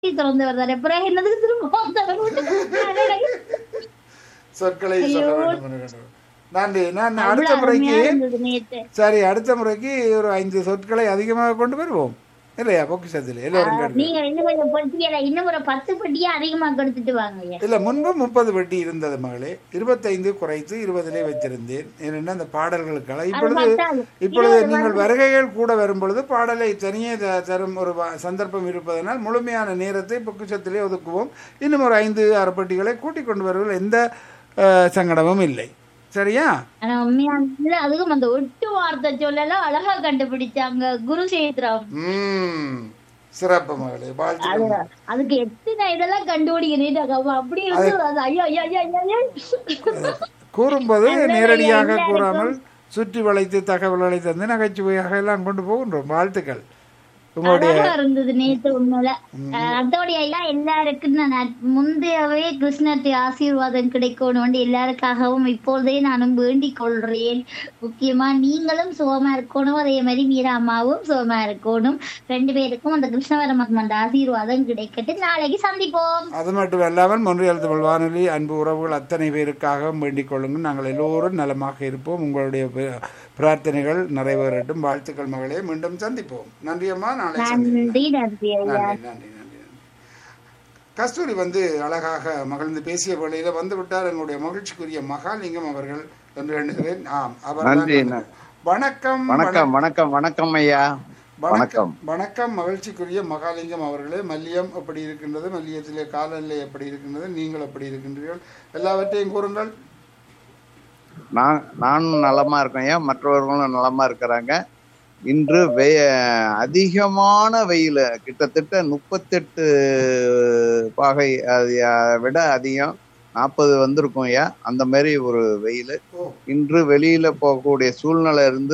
திறந்தவர் தானே பிறகு என்னதுக்கு திரும்ப வந்தவர் சொற்களை சொல்ல வேண்டும் என்கின்றோம். நன்றி நான் அடுத்த அவ்வளவு முறைக்கு அருமையா இருந்தது நேத்து சரி அடுத்த முறைக்கு ஒரு ஐந்து சொற்களை அதிகமாக கொண்டு வருவோம் இல்லையா பொக்கிஷத்தில் எல்லோரும் கேட்டு நீங்க இன்னும் கொஞ்சம் பொட்டியல இன்னும் ஒரு பத்து பொட்டியா அதிகமா கொடுத்துட்டு வாங்க ஐயா. இல்ல முன்பு முப்பது பெட்டி இருந்தது மகளே இருபத்தைந்து குறைத்து இருபதிலே வைத்திருந்தேன் ஏனென்றால் அந்த பாடல்களுக்காக இப்பொழுது பத்தாது. இப்பொழுது நீங்கள் வருகைகள் கூட வரும் பொழுது பாடலை தனியே த- தரும் ஒரு வ- சந்தர்ப்பம் இருப்பதனால் முழுமையான நேரத்தை பொக்கிஷத்திலே ஒதுக்குவோம் இன்னும் ஒரு ஐந்து ஆறு பெட்டிகளை கூட்டிக் கொண்டு வருவதில் எந்த அஹ், சங்கடமும் இல்லை சரியா ஆனா உண்மையா இருந்தது. அதுக்கும் அந்த ஒட்டு வார்த்தை சொல்லலாம் அழகா கண்டுபிடிச்சாங்க குருசேத்திரம் ம் சிறப்பு மகளே வாழ்த்துக்கள் அதுக்கு எத்தனை இதெல்லாம் கண்டுபிடிக்கிறேன் அப்படி இருந்து அது ஐயோ ஐயோ ஐயோ ஐயோ, ஐயோ கூறும்போது நேரடியாக கூறாமல் சுற்றி வளைத்து தகவல்களை தந்து நகைச்சுவையாக எல்லாம் கொண்டு போகின்றோம் வாழ்த்துக்கள் உங்களுடைய அழகா இருந்தது நேத்து உண்மையில அஹ் அதோட ஐயா எல்லாருக்கும் நான் அட்- முந்தையவே கிருஷ்ணத்தை ஆசீர்வாதம் கிடைக்கணும் எல்லாருக்காகவும் இப்பொழுதே நானும் வேண்டிக் கொள்றேன் முக்கியமா நீங்களும் சுகமா இருக்கணும் அதே மாதிரி மீரா அம்மாவும் சுகமா இருக்கணும் ரெண்டு பேருக்கும் அந்த கிருஷ்ண பரமாத்மன் ஆசீர்வாதம் கிடைக்கட்டும் நாளைக்கு சந்திப்போம் அது மட்டும் அல்லாமல் மொன்றியல் தமிழ் வானொலி அன்பு உறவுகள் அத்தனை பேருக்காக வேண்டிக் கொள்ளுங்கள் நாங்கள் எல்லோரும் நலமாக இருப்போம் உங்களுடைய பி- பிரார்த்தனைகள் நிறைவேறட்டும் வாழ்த்துக்கள் மகளே மீண்டும் சந்திப்போம் நன்றி அம்மா நாளை சந்திப்போம் நன்றி நன்றி ஐயா நன்றி நன்றி நன்றி நன்றி. கஸ்தூரி வந்து அழகாக மகிழ்ந்து பேசிய வேளையில வந்து விட்டார் எங்களுடைய மகிழ்ச்சிக்குரிய மகாலிங்கம் அவர்கள் என்று எண்ணுகிறேன் ஆம் அவர் நன்றி, வணக்கம் வணக்கம் வணக்கம் வணக்கம் ஐயா வணக்கம் வணக்கம் மகிழ்ச்சிக்குரிய மகாலிங்கம் அவர்களே மல்லியம் எப்படி இருக்கின்றது மல்லியத்திலே காலநிலை எப்படி இருக்கின்றது நீங்கள் எப்படி இருக்கின்றீர்கள் எல்லாவற்றையும் கூறுங்கள் நான் நானும் நலமா இருக்கேன் ஐயா மற்றவர்களும் நலமா இருக்கிறாங்க இன்று வெய அதிகமான வெயில் கிட்டத்தட்ட முப்பத்தெட்டு பாகை அது அஹ், விட அதிகம் நாற்பது வந்திருக்கும் ஐயா அந்த மாதிரி ஒரு வெயில் ஓ இன்று வெளியில போகக்கூடிய சூழ்நிலை இருந்து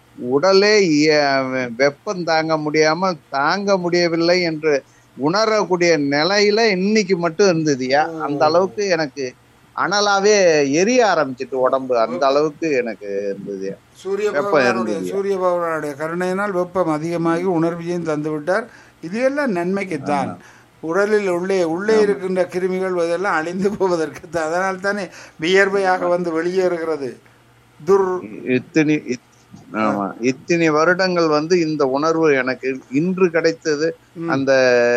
உடலே இய- வெப்பம் தாங்க முடியாமல் தாங்க முடியவில்லை என்று உணரக்கூடிய நிலையில இன்னைக்கு மட்டும் இருந்ததுயா அந்த அளவுக்கு எனக்கு அனலாவே எரிய ஆரம்பிச்சிட்டு உடம்பு அந்த அளவுக்கு எனக்கு இருந்தது சூரிய வெப்பம் பகவானுடைய இருந்தது. சூரிய பகவானுடைய கருணையினால் வெப்பம் அதிகமாகி உணர்வையும் தந்து விட்டார் இது எல்லாம் நன்மைக்குத்தான் உடலில் உள்ளே உள்ளே இருக்கின்ற கிருமிகள் இதெல்லாம் அழிந்து போவதற்கு அதனால் தானே வியர்வையாக வந்து வெளியேறுகிறது துர் இத்தனை இத்- ஆமா இத்தனை வருடங்கள் வந்து இந்த உணர்வு எனக்கு இன்று கிடைத்தது ம். அந்த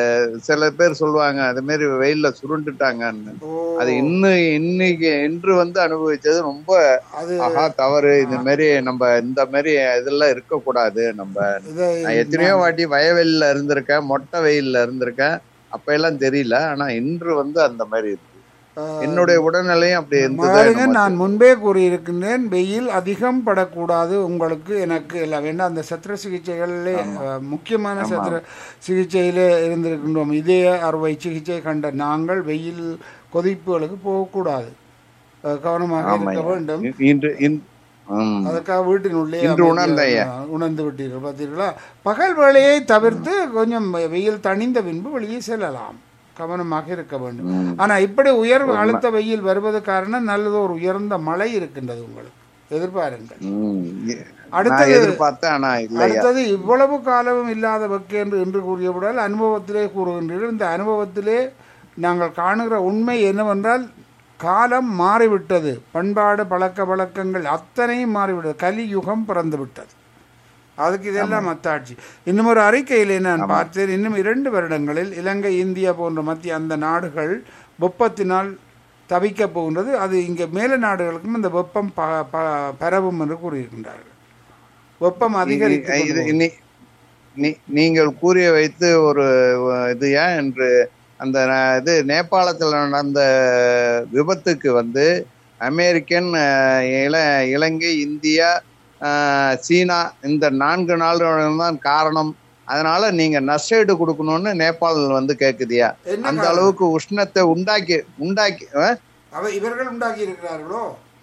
சில பேர் சொல்லுவாங்க அது மாதிரி வெயில்ல சுருண்டுட்டாங்கன்னு ஓ அது இன்னும் இன்னைக்கு இன்று வந்து அனுபவிச்சது ரொம்ப அது ஆஹா தவறு இந்த மாதிரி நம்ம இந்த மாதிரி இதெல்லாம் இருக்கக்கூடாது நம்ம இதை நான் எத்தனையோ வாட்டி வயவெளியில இருந்திருக்கேன் மொட்டை வெயில்ல இருந்திருக்கேன் அப்ப எல்லாம் தெரியல ஆனா இன்று வந்து அந்த மாதிரி இருக்கு ஆஹ், என்னுடைய உடல்நிலையும் அப்படி மாறுங்க இருந்தது நான் முன்பே கூறியிருக்கின்றேன் வெயில் அதிகம் படக்கூடாது உங்களுக்கு எனக்கு எல்லாம் வேண்டாம் அந்த சத்திர சிகிச்சைகளிலே அஹ், முக்கியமான சத்திர சிகிச்சையிலே இருந்திருக்கின்றோம் இதய அறுவை சிகிச்சை கண்ட நாங்கள் வெயில் கொதிப்புகளுக்கு போகக்கூடாது அஹ், கவனமாக ஆமா இருக்க வேண்டும் இன்று இன்- ம். அதற்காக வீட்டினுள்ளே இன்று அமைதியாக உணர்ந்தேன் ஐயா. உணர்ந்து விட்டீர்கள் பார்த்தீர்களா பகல் வேளையை தவிர்த்து கொஞ்சம் வெயில் தணிந்த பின்பு வெளியே செல்லலாம் கவனமாக இருக்க வேண்டும் ம். ஆனா இப்படி உயர் அழுத்த வெயில் வருவது காரணம் நல்லது ஒரு உயர்ந்த மழை இருக்கின்றது உங்களுக்கு எதிர்பாருங்கள் ம். நான் அடுத்தது- எதிர்பார்த்தேன் ஆனா இல்லையா அடுத்தது இவ்வளவு காலமும் இல்லாத வக்கு என்று என்று கூறியவுடன் அனுபவத்திலே கூறுகின்றீர்கள் இந்த அனுபவத்திலே நாங்கள் காணுகிற உண்மை என்னவென்றால் காலம் மாறிவிட்டது பண்பாடு பழக்க வழக்கங்கள் அத்தனையும் மாறிவிட்டது கலியுகம் பிறந்து விட்டது அதுக்கு இதெல்லாம் அத்தாட்சி இன்னும் ஒரு அறிக்கையிலே நான் பார்த்தேன் இன்னும் இரண்டு வருடங்களில் இலங்கை இந்தியா போன்ற மத்திய அந்த நாடுகள் வெப்பத்தினால் தவிக்க போகின்றது அது இங்கே மேல நாடுகளுக்கும் இந்த வெப்பம் ப- ப- பரவும் என்று கூறியிருக்கின்றார்கள் வெப்பம் அதிகரித்து இது- கொண்டு இது- போகும். நீ- நீ- நீங்கள் கூறிய வைத்து ஒரு அஹ், இது ஏன் என்று அந்த ந- இது நேபாளத்தில் நடந்த விபத்துக்கு வந்து அமெரிக்கன் அஹ், இல இலங்கை இந்தியா அஹ், சீனா இந்த நான்கு நாடுகளும் தான் காரணம் அதனால நீங்க நஷ்டஈடு கொடுக்கணும்னு நேபாள் வந்து கேக்குதியா என்ன அந்த காரணம்? அளவுக்கு உஷ்ணத்தை உண்டாக்கி உண்டாக்கி அஹ், அவ இவர்கள் உண்டாக்கி இருக்கிறார்களோ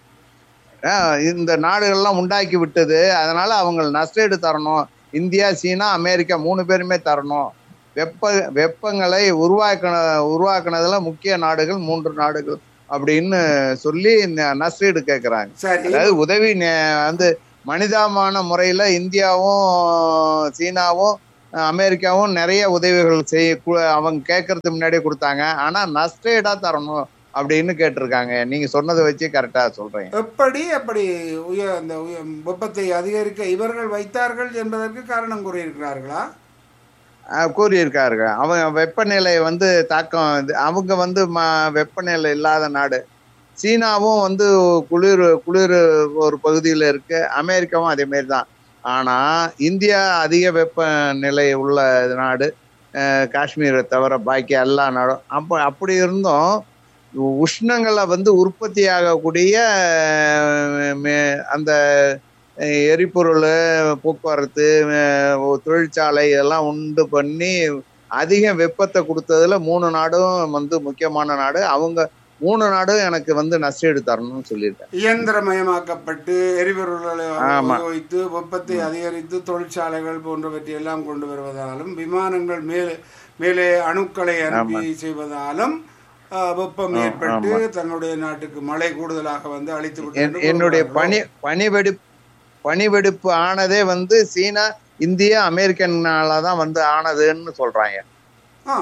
ஆஹ் இந்த நாடுகள்லாம் உண்டாக்கி விட்டது அதனால அவங்க நஷ்டஈடு தரணும் இந்தியா சீனா அமெரிக்கா மூணு பேருமே தரணும் வெப்ப வெப்பங்களை உருவாக்கின உருவாக்குனதுல முக்கிய நாடுகள் மூன்று நாடுகள் அப்படின்னு சொல்லி ந- நஷ்டஈடு கேட்குறாங்க சரி அதாவது உதவி நே- வந்து மனிதாமான முறையில இந்தியாவும் சீனாவும் அஹ் அமெரிக்காவும் நிறைய உதவிகள் செய்ய கு- அவங்க கேட்கறதுக்கு முன்னாடியே கொடுத்தாங்க ஆனா நஷ்டஈடா தரணும் அப்படின்னு கேட்டிருக்காங்க நீங்க சொன்னதை வச்சு கரெக்டா சொல்றேன் எப்படி அப்படி உய அந்த உய வெப்பத்தை அதிகரிக்க இவர்கள் வைத்தார்கள் என்பதற்கு காரணம் கூறியிருக்கிறார்களா அஹ் கூறியிருக்காருங்க அவங்க வெப்பநிலை வந்து தாக்கம் இது- அவங்க வந்து ம வெப்பநிலை இல்லாத நாடு சீனாவும் வந்து குளிர் குளிர் ஒரு பகுதியில் இருக்கு அமெரிக்காவும் அதே மாதிரி தான் ஆனா இந்தியா அதிக வெப்பநிலை உள்ள நாடு அஹ் காஷ்மீரை தவிர பாக்கி எல்லா நாடும் அப்போ அப்படி இருந்தும் உஷ்ணங்களை வந்து உற்பத்தி ஆகக்கூடிய அஹ், மே- அந்த அஹ், எரிபொருள் போக்குவரத்து அஹ், தொழிற்சாலை இதெல்லாம் உண்டு பண்ணி அதிக வெப்பத்தை கொடுத்ததுல மூணு நாடும் வந்து முக்கியமான நாடு அவங்க மூணு நாடும் எனக்கு வந்து நஷ்டஈடு தரணும்னு சொல்லியிருக்காங்க இயந்திரமயமாக்கப்பட்டு எரிபொருள்களை ஆமா. உபயோகித்து வெப்பத்தை அதிகரித்து தொழிற்சாலைகள் போன்றவற்றை எல்லாம் கொண்டு வருவதாலும் விமானங்கள் மேலே மேலே அணுக்களை அனுப்பி செய்வதாலும் ஆஹ், வெப்பம் ஏற்பட்டு தங்களுடைய நாட்டுக்கு மழை கூடுதலாக வந்து அழித்து விட்டு என்- என்னுடைய பனி பனிவெடிப்பு பனிவெடிப்பு ஆனதே வந்து சீனா இந்தியா அமெரிக்கனால தான் வந்து ஆனதுன்னு சொல்றாங்க ஆ.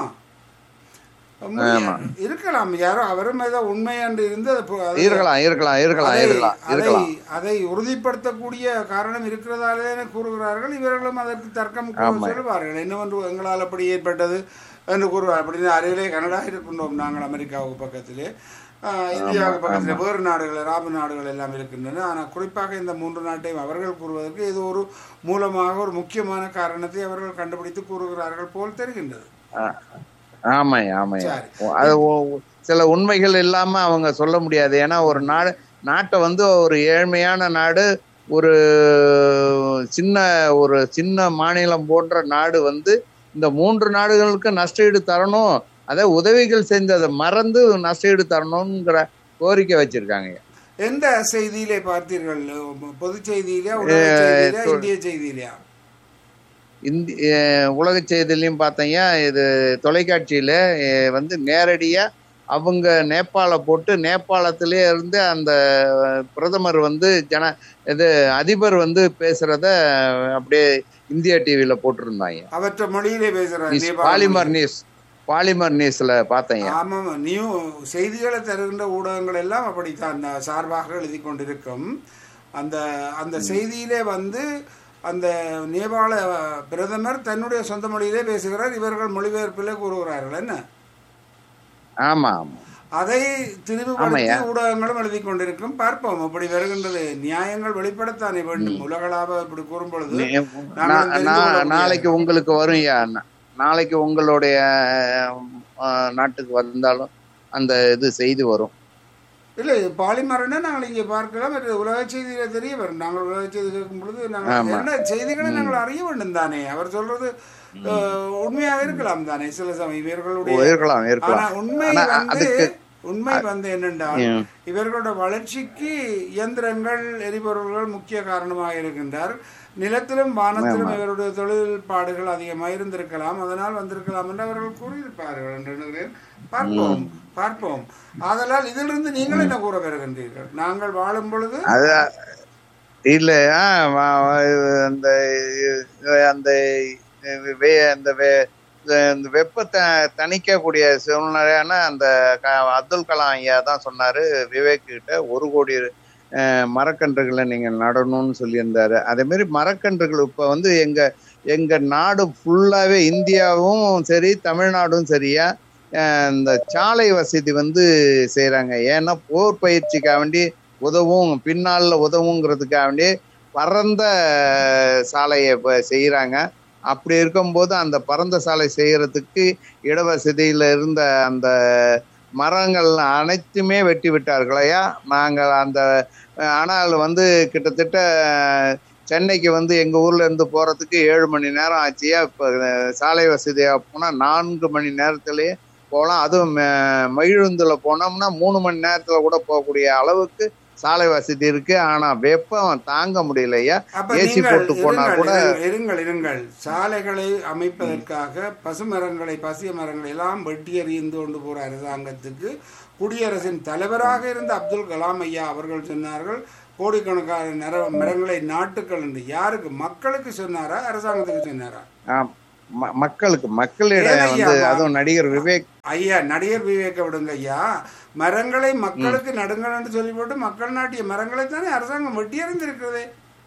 முடியாது. இருக்கலாம் யாரோ அவரும் ஏதோ உண்மை என்று இருந்து அது பு- அது- இருக்கலாம் இருக்கலாம் இருக்கலாம் அதை- இருக்கலாம் அதை இருக்கலாம் அதை உறுதிப்படுத்தக்கூடிய காரணம் இருக்கிறதாலே கூறுகிறார்கள் இவர்களும் அதற்கு தர்க்கம் கூற ஆமா. சொல்லுவார்கள் என்னவென்று எங்களால் அப்படி ஏற்பட்டது என்று கூறுவார் அப்படின்னு அருகிலே கனடா இருக்கின்றோம் நாங்கள் அமெரிக்காவுக்கு பக்கத்திலே ஆஹ், இந்தியாவுக்கு பக்கத்திலே வேறு நாடுகள் அரபு நாடுகள் எல்லாம் இருக்கின்றன ஆனால் குறிப்பாக இந்த மூன்று நாட்டையும் அவர்கள் கூறுவதற்கு இது ஒரு மூலமாக ஒரு முக்கியமான காரணத்தை அவர்கள் கண்டுபிடித்து கூறுகிறார்கள் போல் தெரிகின்றது ஆமாய்யா ஆமாய்யா சரி. அது ஒ- ஒ- சில உண்மைகள் இல்லாம அவங்க சொல்ல முடியாது ஏன்னா ஒரு நாடு நாட்டை வந்து ஒரு ஏழ்மையான நாடு ஒரு சின்ன ஒரு சின்ன மாநிலம் போன்ற நாடு வந்து இந்த மூன்று நாடுகளுக்கு நஷ்டஈடு தரணும் அதை உதவிகள் செஞ்சதை மறந்து நஷ்டஈடு தரணுங்கிற கோரிக்கை வச்சிருக்காங்க எந்த செய்தியிலே பார்த்தீர்கள் பொது செய்தியிலையா உலக செய்தியிலையா இந்திய செய்தியிலையா இந்தி உலக செய்திலையும் பார்த்தீங்க இது தொலைக்காட்சியில அஹ், வந்து நேரடியா அவங்க நேபாள போட்டு நேபாளத்திலே இருந்து அந்த பிரதமர் வந்து ஜன இது அதிபர் வந்து பேசுறத அப்படியே இந்தியா டிவியில போட்டிருந்தாங்க அவற்ற மொழியிலே பேசுறாங்க நியூஸ், நேபாள பாலிமர் மொழி. நியூஸ் பாலிமர் நியூஸ்ல பார்த்தேங்க ஆமாம் நியூ செய்திகளை தருகின்ற ஊடகங்கள் எல்லாம் அப்படித்தான் அந்த சார்பாக எழுதி கொண்டிருக்கும் அந்த அந்த செய்தியிலே வந்து அந்த நேபாள பிரதமர் தன்னுடைய சொந்த மொழியிலே பேசுகிறார் இவர்கள் மொழிபெயர்ப்பிலே கூறுகிறார்கள் என்ன ஆமா ஆமா அதை திரிவுபடுத்தி ஆமாய்யா. ஊடகங்களும் எழுதி கொண்டிருக்கும் பார்ப்போம் அப்படி வருகின்றது நியாயங்கள் வெளிப்படத்தானே வேண்டும் உலகளாவ இப்படி கூறும் பொழுது நே- நாங்களும் நா- தெரிந்து நா- கொள்ள முடியாது. நாளைக்கு உங்களுக்கு வரும் ஐயா நா- நாளைக்கு உங்களுடைய அஹ், நாட்டுக்கு வந்தாலும் அந்த இது செய்தி வரும் இல்லை பாலிமரன்னா நாங்கள் இங்கே பார்க்கலாம் மற்ற உலக செய்தியில தெரிய வரும் நாங்கள் உலக செய்தி கேட்கும் பொழுது நாங்கள் ஆமா. என்ன செய்திகளை நாங்கள் அறிய வேண்டும் தானே அவர் சொல்றது அஹ், உண்மையாக இருக்கலாம் தானே சில சமயம் ஓ, இவர்களுடைய இருக்கலாம் ஆனா இருக்கலாம் உண்மை ஆனா வந்து அதுக்கு உண்மை வந்து என்னென்றால் ம். இவர்களோட வளர்ச்சிக்கு இயந்திரங்கள் எரிபொருள்கள் முக்கிய காரணமாக இருக்கின்றார் நிலத்திலும் வானத்திலும் இவருடைய தொழில்பாடுகள் அதிகமாக இருந்திருக்கலாம் அதனால் வந்திருக்கலாம் என்று அவர்கள் கூறியிருப்பார்கள் என்று எண்ணுகிறேன் பார்ப்போம் பார்ப்போம் ஆதலால் இதிலிருந்து நீங்கள் என்ன கூற வருகின்றீர்கள் நாங்கள் வாழும் பொழுது அது இல்ல ஆ, வ- வ- அந்த அந்த வே- அந்த வே- இந்த வெப்பத்தை தணிக்கக்கூடிய சூழ்நிலையான அந்த க- அப்துல் கலாம் ஐயா தான் சொன்னாரு விவேக் கிட்ட ஒரு கோடி அஹ், மரக்கன்றுகளை நீங்க நடணும்னு சொல்லியிருந்தாரு அதே மாதிரி மரக்கன்றுகள் இப்ப வந்து எங்க எங்க நாடு ஃபுல்லாவே இந்தியாவும் சரி தமிழ்நாடும் சரியா அஹ், இந்த சாலை வசதி வந்து செய்றாங்க ஏன்னா போர் பயிற்சிக்காக வேண்டி உதவும் பின்னால உதவுங்கிறதுக்காக வேண்டி பரந்த சாலையை இப்போ செய்கிறாங்க அப்படி இருக்கும்போது அந்த பரந்த சாலை செய்யறதுக்கு இடவசதியில் இருந்த அந்த மரங்கள் அனைத்துமே வெட்டி விட்டார்களையா நாங்கள் அந்த ஆனால் வந்து கிட்டத்தட்ட சென்னைக்கு வந்து எங்கள் ஊர்ல இருந்து போகிறதுக்கு ஏழு மணி நேரம் ஆச்சியா இப்போ சாலை வசதியாக போனால் நான்கு மணி நேரத்திலேயே போகலாம் அதுவும் ம- மகிழுந்தில் போனோம்னா மூணு மணி நேரத்தில் கூட போகக்கூடிய அளவுக்கு சாலை வசதி இருக்கு ஆனா வெப்பம் தாங்க முடியலையா அப்ப ஏசி நீங்கள் போட்டு போனா இருங்கள், கூட இருங்கள், இருங்கள் இருங்கள் சாலைகளை அமைப்பதற்காக பசு மரங்களை பசிய மரங்களை எல்லாம் வெட்டி எறிந்து கொண்டு போற அரசாங்கத்துக்கு குடியரசின் தலைவராக இருந்த அப்துல் கலாம் ஐயா அவர்கள் சொன்னார்கள் கோடிக்கணக்கான நிற மரங்களை நாட்டுக்கள் என்று யாருக்கு மக்களுக்கு சொன்னாரா அரசாங்கத்துக்கு சொன்னாரா ஆம், ம- மக்களுக்கு மக்களிடம் ஏழையா, வந்து மா- அதுவும் நடிகர் விவேக் ஐயா நடிகர் விவேக விடுங்க ஐயா மரங்களை மக்களுக்கு நடுங்கள் என்று சொல்லி போட்டு மக்கள் நாட்டிய மரங்களை தானே அரசாங்கம் வெட்டியறிந்திருக்கிறதே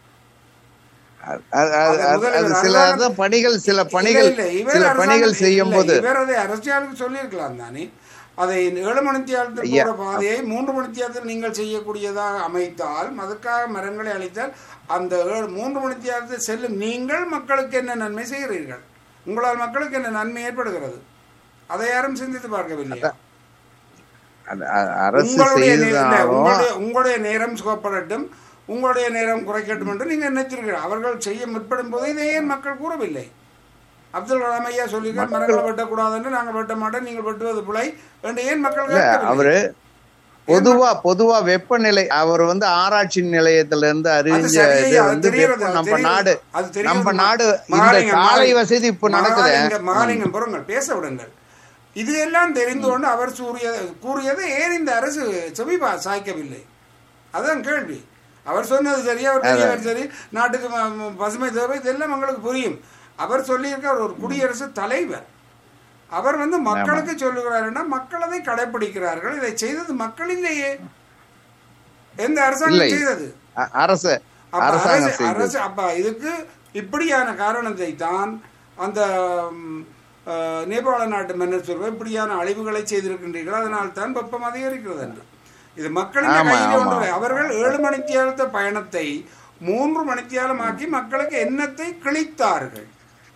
அது- அது- அது- அது முதல்வர் அது சில அரசாங்கம் அதான் பணிகள் சில இல்ல, பணிகள் இல்ல, இவர் சில அரசாங்கம் பணிகள் செய்யும் இல்ல, போது இவர் அதை அரசியலுக்கு சொல்லியிருக்கலாம் தானே அதை ஏழு மணித்தியாலத்தில் ஐயா. போற பாதையை மூன்று மணித்தியாலத்தில் நீங்கள் செய்யக்கூடியதாக அமைத்தால் அதற்காக மரங்களை அளித்தால் அந்த ஏழு மூன்று மணித்தியாலத்தில் செல்லும் நீங்கள் மக்களுக்கு என்ன நன்மை செய்கிறீர்கள் உங்களால் மக்களுக்கு என்ன நன்மை ஏற்படுகிறது அதை யாரும் சிந்தித்து பார்க்கவில்லையா அது- அ- அரசு உங்களுடைய நே- இல்ல, செய்தாலும் உங்களுடைய உங்களுடைய நேரம் சுகப்படட்டும் உங்களுடைய நேரம் குறைக்கட்டும் என்று நீங்கள் நினைத்திருக்கிறீர்கள் அவர்கள் செய்ய முற்படும் போது இதை ஏன் மக்கள் கூறவில்லை அப்துல் கலாம் ஐயா சொல்லியிருக்கார் மரங்களை வெட்டக்கூடாது என்று நாங்கள் வெட்ட மாட்டோம் நீங்கள் வெட்டுவது பிழை என்று ஏன் மக்கள் இல்ல கேட்கவில்லை? அவரு பொதுவா பொதுவா வெப்பநிலை அவர் வந்து ஆராய்ச்சி நிலையத்துல இருந்து அது அறிஞ்ச சரி இது ஐயா, அது வந்து தெரிகிறது, வெப்பம் அது நம்ம தெரிகிறது. நாடு அது தெரிகிறது. நம்ம நாடு இந்த மகாலிங்கம், சாலை மகாலிங்கம். வசதி இப்ப நடக்குது மகாலிங்கம், மகாலிங்கம் பொறுங்கள் பேச விடுங்கள் இது எல்லாம் தெரிந்து கொண்டு அவர் சூரிய கூறியதை ஏன் இந்த அரசு செவி பா- சாய்க்கவில்லை அதான் கேள்வி அவர் சொன்னது சரி அவர் பெரியவர் சரி நாட்டுக்கு ம- ம- பசுமை தேவை இதெல்லாம் உங்களுக்கு புரியும் அவர் சொல்லியிருக்கார் ஒரு குடியரசு தலைவர் அவர் வந்து மக்களுக்கு சொல்லுகிறாருன்னா மக்கள் அதை கடைபிடிக்கிறார்கள் இதை செய்தது மக்கள் இல்லையே எந்த அரசாங்கம் இல்லை. செய்தது அ- அரசு அப்ப அரசாங்கம் அரசு செய்தது அரசு அப்ப இதுக்கு இப்படியான காரணத்தை தான் அந்த ம், அஹ், நேபாள நாட்டு மன்னர் சொல்ற இப்படியான அழிவுகளை செய்திருக்கின்றீர்கள் அதனால் தான் வெப்பம் அதிகரிக்கிறது என்று இது மக்களின் ஆமா, கையில் ஆமா. ஒன்று அவர்கள் ஏழு மணித்தியாலத்த பயணத்தை மூன்று மணித்தியாலமாக்கி மக்களுக்கு எண்ணத்தை கிழித்தார்கள்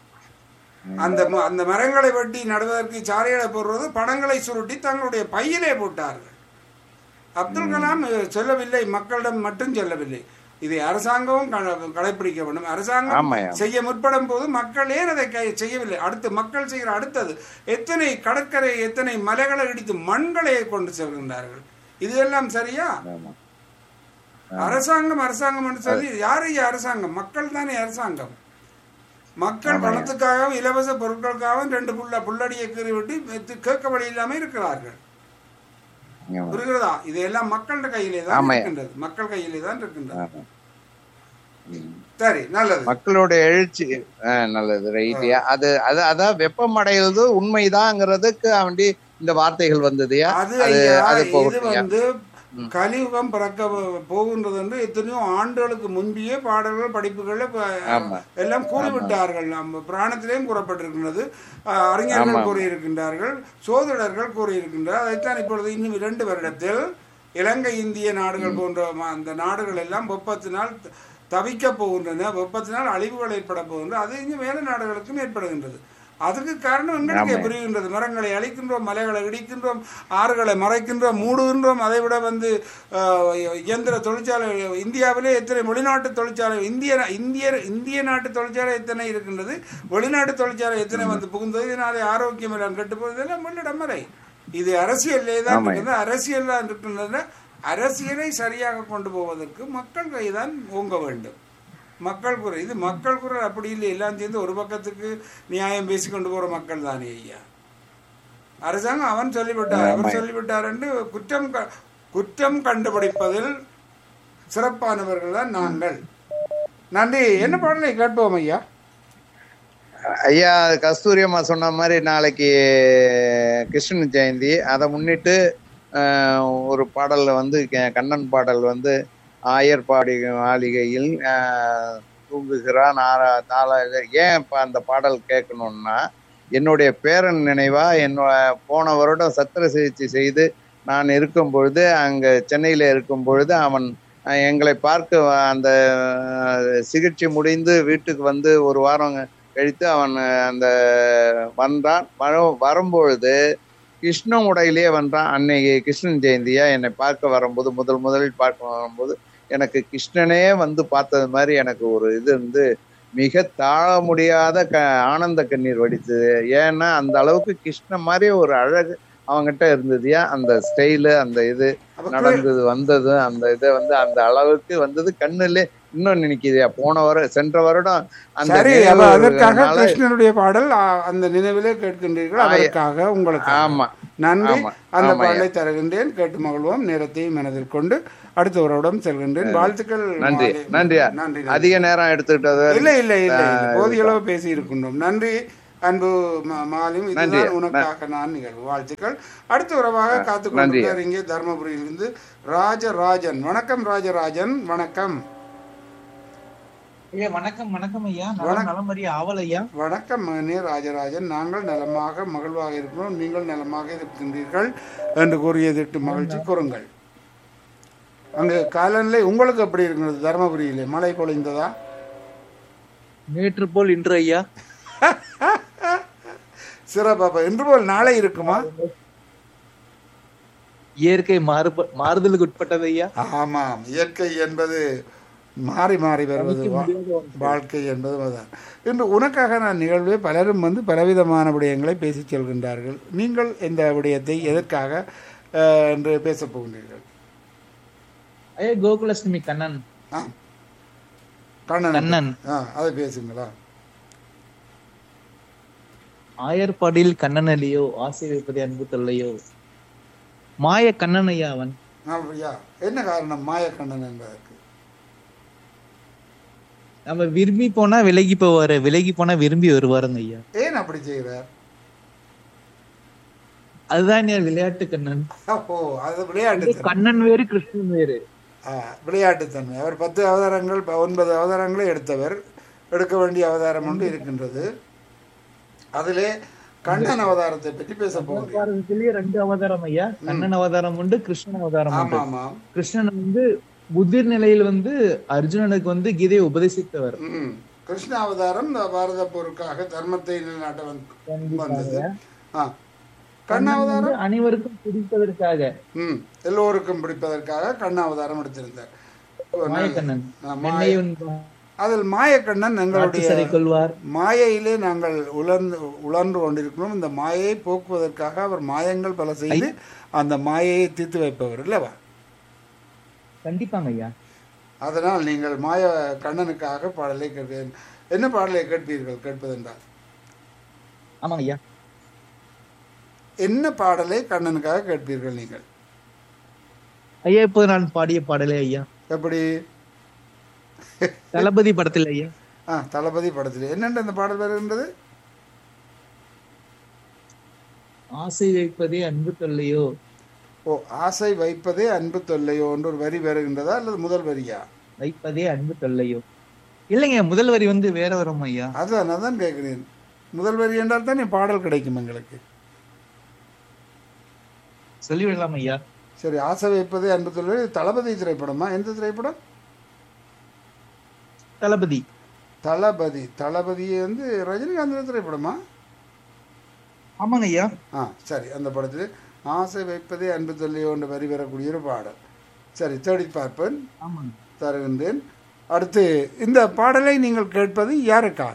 அந்த ம- அந்த மரங்களை வெட்டி நடுவதற்கு சாரையில போடுறது பணங்களை சுருட்டி தங்களுடைய பையிலே போட்டார்கள் அப்துல் கலாம் அஹ், சொல்லவில்லை மக்களிடம் மட்டும் சொல்லவில்லை இதை அரசாங்கமும் க- கடைபிடிக்க வேண்டும் அரசாங்கம் ஆமாய்யா. செய்ய முற்படும் போது மக்கள் ஏன் அதை கை- செய்யவில்லை அடுத்து மக்கள் செய்கிற அடுத்தது எத்தனை கடற்கரை எத்தனை மலைகளை இடித்து மண்களை கொண்டு செல்கின்றார்கள் இது எல்லாம் சரியா ஆமா. அரசாங்கம் அரசாங்கம் என்று சொல்லி யார் ஐயா அரசாங்கம் மக்கள் தானே அரசாங்கம் மக்கள் பணத்துக்காகவும் இலவச பொருட்களுக்காகவும் ரெண்டு புள்ள புள்ளடியை கீறி விட்டு மெத்து- கேட்க வழி இல்லாம இருக்கிறார்கள் ஆமா. புரிகிறதா இதெல்லாம் மக்களோட கையிலே தான் ஆமாய்யா. இருக்கின்றது மக்கள் கையிலே தான் இருக்கின்றது ஆமா. ம். சரி நல்லது மக்களோட எழுச்சி ஆ, நல்லது ரைட்டியா அது அது அதான் வெப்பம் அடைவது உண்மைதாங்கிறதுக்கு வேண்டி இந்த வார்த்தைகள் வந்ததுயா அது அது ஐயா அது இது போகட்டும்யா வந்து கலியுகம் பிறக்க போ- போகின்றது என்று எத்தனையோ ஆண்டுகளுக்கு முன்பியே பாடல்கள் படிப்புகள்ல ப- ஆமா. எல்லாம் கூறிவிட்டார்கள் நம்ம புராணத்திலேயும் கூறப்பட்டிருக்கின்றது அஹ், அறிஞர்கள் ஆமா. கூறியிருக்கின்றார்கள் சோதிடர்கள் கூறியிருக்கின்றார் அதைத்தான் இப்பொழுது இன்னும் இரண்டு வருடத்தில் இலங்கை இந்திய நாடுகள் போன்ற ம- அந்த நாடுகள் எல்லாம் வெப்பத்தினால் த- தவிக்க போகின்றன வெப்பத்தினால் அழிவுகள் ஏற்பட போகின்றது அது இங்கு வேறு நாடுகளுக்கும் ஏற்படுகின்றது அதுக்கு காரணம் எங்களுக்கே ஆமா. புரிகின்றது மரங்களை அழிக்கின்றோம் மலைகளை இடிக்கின்றோம் ஆறுகளை மறைக்கின்றோம் மூடுகின்றோம் அதை விட வந்து அஹ், இயந்திர தொழிற்சாலை இந்தியாவிலே எத்தனை வெளிநாட்டு தொழிற்சாலை இந்திய இந்திய இந்திய நாட்டு தொழிற்சாலை எத்தனை இருக்கின்றது வெளிநாட்டு தொழிற்சாலை எத்தனை வந்து புகுந்தது இதனாலே ஆரோக்கியம் எல்லாம் கெட்டு போகிறது எல்லாம் வெள்ளிடம் வரை இது அரசியல்லே தான் ஆமா. இருக்கின்றது அரசியல் தான் இருக்கின்றது அரசியலை சரியாக கொண்டு போவதற்கு மக்கள் கைதான் ஓங்க வேண்டும் மக்கள் குரல் இது மக்கள் குரல் அப்படி இல்லை எல்லாம் சேர்ந்து ஒரு பக்கத்துக்கு நியாயம் பேசி கொண்டு போற மக்கள் தானே ஐயா அரசாங்கம் அவன் சொல்லிவிட்டார் அவர் சொல்லிவிட்டார் என்று குற்றம் க- குற்றம் கண்டுபிடிப்பதில் சிறப்பானவர்கள் தான் நாங்கள் நன்றி என்ன பாடலை கேட்போம் ஐயா ஐயா கஸ்தூரி அம்மா சொன்ன மாதிரி நாளைக்கு கிருஷ்ண ஜெயந்தி அதை முன்னிட்டு ஆஹ், ஒரு பாடல்ல வந்து க- கண்ணன் பாடல் வந்து ஆயர்பாடி மாளிகையில் ஆஹ், தூங்குகிறான் ஆரா- தாள ஏன் இப்ப அந்த பாடல் கேட்கணும்னா என்னுடைய பேரன் நினைவா என்னோட போன வருடம் சத்திர சிகிச்சை செய்து நான் இருக்கும் பொழுது அங்க சென்னையில இருக்கும் பொழுது அவன் அஹ், எங்களை பார்க்க வ- அந்த அஹ், சிகிச்சை முடிந்து வீட்டுக்கு வந்து ஒரு வாரம் கழித்து அவன் அஹ், அந்த வந்தான் வர வரும்பொழுது கிருஷ்ண உடையிலே வந்தான் அன்னைக்கு கிருஷ்ணன் ஜெயந்தியா என்னை பார்க்க வரும்போது முதல் முதலில் பார்க்க வரும்போது எனக்கு கிருஷ்ணனே வந்து பார்த்தது மாதிரி எனக்கு ஒரு இது வந்து மிக தாழ முடியாத க ஆனந்த கண்ணீர் வடித்தது ஏன்னா அந்த அளவுக்கு கிருஷ்ணன் மாதிரி ஒரு அழகு அவங்கிட்ட இருந்ததுயா அந்த ஸ்டைலு அந்த இது அப்ப நடந்தது வந்தது அந்த இது வந்து அந்த அளவுக்கு வந்தது கண்ணுல இன்னும் நினைக்குதுயா போன வருடம் சென்ற வருடம் அந்த சரி நினைவு அப்ப அதற்காக நாள- கிருஷ்ணனுடைய பாடல் ஆ, அந்த நினைவிலே கேட்கின்றீர்கள் ஆ, அதற்காக உங்களுக்கு ஆமா நன்றி ஆமா, அந்த ஆமாய்யா. பாடலை தருகின்றேன் கேட்டு மகிழ்வோம் நேரத்தை மனதில் கொண்டு அடுத்த உறவிடம் செல்கின்றேன் வாழ்த்துக்கள் நன்றி மாலை. நன்றியா நன்றி நன்றி. அதிக நேரம் எடுத்துக்கிட்டது இல்லை இல்லை இல்லை இல்லை. போதிய அளவு பேசி இருக்கின்றோம் நன்றி அன்பு ம- மாலிம் இதுதான் உனக்காக நான் நிகழ்வு வாழ்த்துக்கள் அடுத்த உறவாக காத்து கொண்டிருக்கிறார் இங்கே தருமபுரியிலிருந்து ராஜராஜன் வணக்கம் ராஜராஜன் வணக்கம் ஐயா வணக்கம் வணக்கம் ஐயா நலம் நலமறிய ஆவல் ஐயா வணக்கம் மகனே ராஜராஜன் நாங்கள் நலமாக மகிழ்வாக இருக்கிறோம் நீங்கள் நலமாக இருக்கின்றீர்கள் என்று கூறியதிட்டு மகிழ்ச்சி கூறுங்கள் அங்கு காலநிலை உங்களுக்கு எப்படி இருக்கிறது தருமபுரியிலே மழை பொழிந்ததா நேற்று போல் இன்று ஐயா சிறப்பாப்பா இன்று போல் நாளை இருக்குமா இயற்கை மாறுப மாறுதலுக்கு உட்பட்டது ஐயா ஆமாம் இயற்கை என்பது மாறி மாறி வருவது வா- வாழ்க்கை என்பது அதுதான் இன்று உனக்காக நான் நிகழ்வே பலரும் வந்து பலவிதமான விடயங்களை பேசிச் செல்கின்றார்கள் நீங்கள் இந்த விடயத்தை எதற்காக அஹ், என்று பேசப் போகின்றீர்கள் ஐயா கோகுலட்சுமி கண்ணன் ஆ கண்ணன் கண்ணன் ஆ அதை பேசுங்களா ஆயர்பாடியில் கண்ணனலியோ ஆசை வைப்பதே அன்பு தொல்லையோ மாய கண்ணன் ஐயா அவன் அப்படியா என்ன காரணம் மாயக்கண்ணன் என்பதற்கு நம்ம விரும்பி போனா விலகி போவாரு விலகி போனா விரும்பி வருவாருங்க ஐயா ஏன் அப்படி செய்கிறார் அதுதான் ஐயா விளையாட்டு கண்ணன் ஓ அது விளையாட்டு கண்ணன் வேறு கிருஷ்ணன் வேறு ஆ, விளையாட்டுத்தன்மை அவர் பத்து அவதாரங்கள் ப- ஒன்பது அவதாரங்களை எடுத்தவர் எடுக்க வேண்டிய அவதாரம் ஒன்று இருக்கின்றது அதிலே கண்ணன் அவதாரத்தை பற்றி பேச போகிறேன் அவதாரத்திலேயே ரெண்டு அவதாரம் ஐயா கண்ணன் அவதாரம் உண்டு கிருஷ்ணன் அவதாரம் உண்டு ஆமாம் ஆமாம் கிருஷ்ணன் வந்து புத்திர் நிலையில் வந்து அர்ஜுனனுக்கு வந்து கீதையை உபதேசித்தவர் ம் கிருஷ்ண அவதாரம் இந்த பாரத போருக்காக தர்மத்தை நிலைநாட்ட வந்து வந்தது ஆ கண்ண அவதாரம் வந்து அனைவருக்கும் பிடிப்பதற்காக ம் எல்லோருக்கும் பிடிப்பதற்காக கண்ண அவதாரம் எடுத்திருந்தார் ஓ, நல்லது. மாயக்கண்ணன் ஆ, மாய- என்னை உன் அதில் மாயக்கண்ணன் எங்களுடைய சரி கொள்வார் மாயையிலே நாங்கள் உலர்ந்து உழன்று கொண்டிருக்கிறோம் இந்த மாயையை போக்குவதற்காக அவர் மாயங்கள் பல செய்து அந்த மாயையை தீர்த்து வைப்பவர் இல்லவா கண்டிப்பாங்க ஐயா அதனால் நீங்கள் மாய கண்ணனுக்காக பாடலை கேட்கிறேன் என்ன பாடலை கேட்பீர்கள் கேட்பதென்றால் ஆமாங்க ஐயா என்ன பாடலை கண்ணனுக்காக கேட்பீர்கள் நீங்கள் ஐயா இப்போ நான் பாடிய பாடலே ஐயா எப்படி தளபதி படத்தில் ஐயா ஆ தளபதி படத்தில் என்னென்று அந்த பாடல் வருகின்றது ஆசை வைப்பதே அன்பு தொல்லையோ ஓ ஆசை வைப்பதே அன்பு தொல்லையோ என்று ஒரு வரி வருகின்றதா அல்லது முதல் வரியா வைப்பதே அன்பு தொல்லையோ இல்லைங்க முதல் வரி வந்து வேற வரும் ஐயா அதுதான் நான் தான் கேட்கிறேன் முதல் வரி என்றால் தான் என் பாடல் கிடைக்கும் எங்களுக்கு சொல்லிவிடலாம் ஐயா சரி ஆசை வைப்பதே அன்பு தொல்லை இது தளபதி திரைப்படமா எந்த திரைப்படம் தளபதி தளபதி தளபதி வந்து ரஜினிகாந்த் திரைப்படமா ஆமாங்க ஐயா ஆ சரி அந்த படத்தில் ஆசை வைப்பதே அன்பு தொல்லையோ என்ற வரி வரக்கூடிய ஒரு பாடல் சரி தேடி பார்ப்பேன் ஆமாங்க தருகின்றேன் அடுத்து இந்த பாடலை நீங்கள் கேட்பது யாருக்காக